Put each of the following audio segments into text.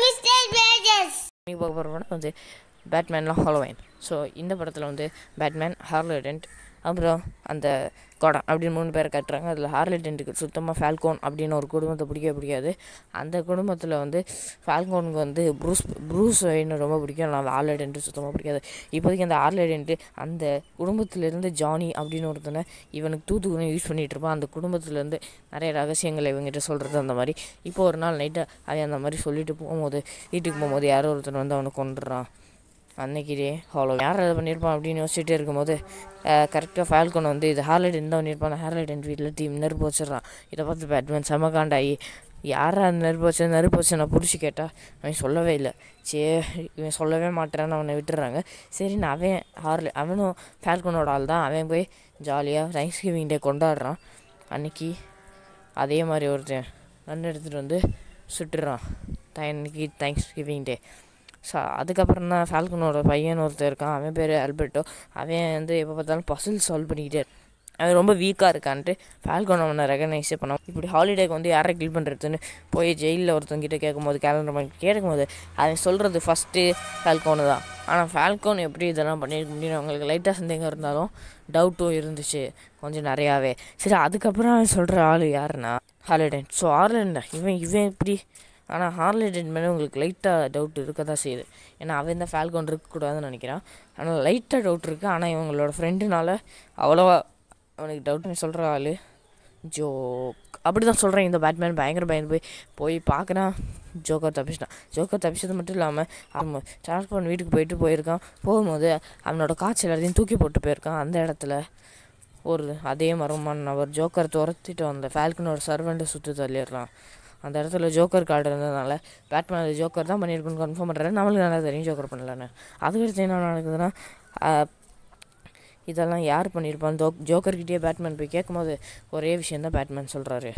Twisted Pages. நீங்கள் பார்க்க போகிற படம் வந்து பேட்மேன்லாம் ஹாலோவைன் ஸோ இந்த படத்தில் வந்து பேட்மேன் ஹார்லடென்ட் அப்புறம் அந்த கொடம் அப்படின்னு மூணு பேரை கட்டுறாங்க அதில் ஹார்லடென்ட்டுக்கு சுத்தமாக ஃபால்கோன் அப்படின்னு ஒரு குடும்பத்தை பிடிக்கவே பிடிக்காது அந்த குடும்பத்தில் வந்து ஃபால்கோனுக்கு வந்து ப்ரூஸ் ப்ரூஸ் வெயின்னு ரொம்ப பிடிக்கும் நான் ஹார்லடென்ட்டு சுத்தமாக பிடிக்காது இப்போதைக்கு அந்த ஹார்லடென்ட்டு அந்த குடும்பத்திலேருந்து ஜானி அப்படின்னு ஒருத்தனை இவனுக்கு தூத்துக்குன்னு யூஸ் பண்ணிகிட்டு இருப்பான் அந்த குடும்பத்துலேருந்து நிறைய ரகசியங்களை இவங்ககிட்ட சொல்கிறது அந்த மாதிரி இப்போ ஒரு நாள் நைட்டு அவன் அந்த மாதிரி சொல்லிட்டு போகும்போது வீட்டுக்கு போகும்போது யாரோ ஒருத்தன் வந்து அவனை கொண்டுறான் அன்னைக்கிட்டே ஹாலோ யார் அதை பண்ணியிருப்பான் அப்படின்னு யோசிச்சுட்டே இருக்கும்போது கரெக்டாக ஃபால்கன் வந்து இது ஹார்லைட் எந்த பண்ணியிருப்பான் ஹார்லைட் என் வீட்டில் டீம் நெருப்பு வச்சிடறான் இதை பார்த்து பேட்மேன் செமகாண்டாயி யாரா அந்த நெருப்பு வச்சு நெருப்பு வச்சு நான் பிடிச்சி கேட்டால் அவன் சொல்லவே இல்லை சே இவன் சொல்லவே மாட்டேறான்னு அவனை விட்டுறாங்க சரி நான் அவன் ஹார்லே அவனும் ஃபால்கனோட ஆள் தான் அவன் போய் ஜாலியாக தேங்க்ஸ் கிவிங் டே கொண்டாடுறான் அன்னைக்கு அதே மாதிரி ஒருத்தன் கண் எடுத்துகிட்டு வந்து சுட்டுறான் அன்னைக்கு தேங்க்ஸ் கிவிங் டே ஸோ அதுக்கப்புறம் தான் ஃபால்கனோட பையன் ஒருத்தர் இருக்கான் அவன் பேர் ஆல்பர்ட்டோ அவன் வந்து எப்போ பார்த்தாலும் பசில் சால்வ் பண்ணிக்கிட்டே இருப்பான். அவன் ரொம்ப வீக்காக இருக்கான்ட்டு ஃபால்கன் அவனை ரெகனைஸே பண்ணான் இப்படி ஹாலிடேக்கு வந்து யாரை கில் பண்ணுறதுன்னு போய் ஜெயிலில் ஒருத்தங்கிட்ட கேட்கும்போது கேலண்டர் பண்ணி கேட்கும்போது அவன் சொல்கிறது ஃபஸ்ட்டு ஃபால்கோனு தான் ஆனால் ஃபால்கோன் எப்படி இதெல்லாம் பண்ணியிருக்க முடியும் அவங்களுக்கு லைட்டாக சந்தேகம் இருந்தாலும் டவுட்டும் இருந்துச்சு கொஞ்சம் நிறையாவே சரி அதுக்கப்புறம் அவன் சொல்கிற ஆள் யாருன்னா ஹாலிடேன் ஸோ ஹார்லண்டா இவன் இவன் எப்படி ஆனால் ஹார்லிடென் மேலே உங்களுக்கு லைட்டாக டவுட் இருக்க தான் செய்யுது ஏன்னா அவன் தான் ஃபால்கோன் இருக்கக்கூடாதுன்னு நினைக்கிறான் ஆனால் லைட்டாக டவுட் இருக்குது ஆனால் இவங்களோட ஃப்ரெண்டுனால அவ்வளோவா அவனுக்கு டவுட்னு சொல்கிற ஆள் ஜோக் அப்படி தான் சொல்கிறேன் இந்த பேட்மேன் பயங்கர பயந்து போய் போய் பார்க்குறான் ஜோக்கர் தப்பிச்சிட்டான் ஜோக்கர் தப்பிச்சது மட்டும் இல்லாமல் அவன் டிரான்ஸ்போர்ட் வீட்டுக்கு போயிட்டு போயிருக்கான் போகும்போது அவனோட காய்ச்சல் எல்லாத்தையும் தூக்கி போட்டு போயிருக்கான் அந்த இடத்துல ஒரு அதே மர்மமான நபர் ஜோக்கர் துரத்திட்டு வந்த ஃபால்கனோட சர்வெண்ட்டை சுற்றி தள்ளிடுறான் அந்த இடத்துல ஜோக்கர் கார்டு இருந்ததுனால பேட்மேன் அது ஜோக்கர் தான் பண்ணியிருக்குன்னு கன்ஃபார்ம் பண்ணுறாரு நம்மளுக்கு நல்லா தெரியும் ஜோக்கர் பண்ணலன்னு அதுக்கடுத்து என்ன நடக்குதுன்னா ஆஹ், இதெல்லாம் யார் பண்ணியிருப்பான் ஜோ ஜோக்கர்கிட்டயே பேட்மேன் போய் கேட்கும்போது ஒரே விஷயந்தான் பேட்மேன் சொல்கிறாரு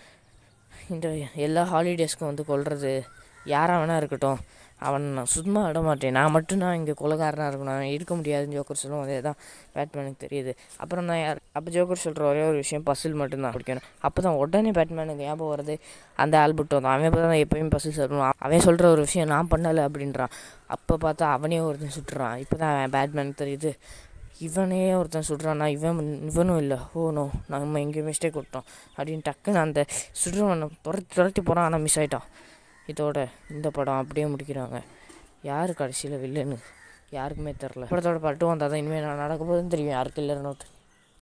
இந்த எல்லா ஹாலிடேஸ்க்கும் வந்து கொல்றது யாராக வேணா இருக்கட்டும் அவன் நான் சும்மா விட மாட்டேன் நான் மட்டும்தான் இங்கே கொலகாரனாக இருக்கணும் அவன் இருக்க முடியாதுன்னு ஜோக்கர் சொல்லும் அதே தான் பேட்மேனுக்கு தெரியுது அப்புறம் நான் யார் அப்போ ஜோக்கர் சொல்கிற ஒரே ஒரு விஷயம் பசில் மட்டும்தான் பிடிக்கணும் அப்போ தான் உடனே பேட்மேனுக்கு ஞாபகம் வருது அந்த ஆல்பர்ட்டோ தான் அவன் தான் எப்பயும் பசில் சொல்லணும் அவன் சொல்கிற ஒரு விஷயம் நான் பண்ணலை அப்படின்றான் அப்போ பார்த்தா அவனே ஒருத்தன் சுட்டுறான் இப்போ தான் அவன் பேட்மேனுக்கு தெரியுது இவனே ஒருத்தன் சுடுறானா இவன் இவனும் இல்லை ஓ நோ நம்ம எங்கேயும் மிஸ்டேக் விட்டோம் அப்படின்னு டக்குன்னு அந்த சுடுறவனை துரத்தி துரத்தி போகிறான் ஆனால் மிஸ் ஆயிட்டான் இதோட இந்த படம் அப்படியே முடிக்கிறாங்க யார் கடைசியில் வில்லன்னு யாருக்குமே தெரில படத்தோட பாட்டும் வந்தால் தான் இனிமேல் நான் நடக்க போகுதுன்னு தெரியும் யாருக்கு இல்லைன்னு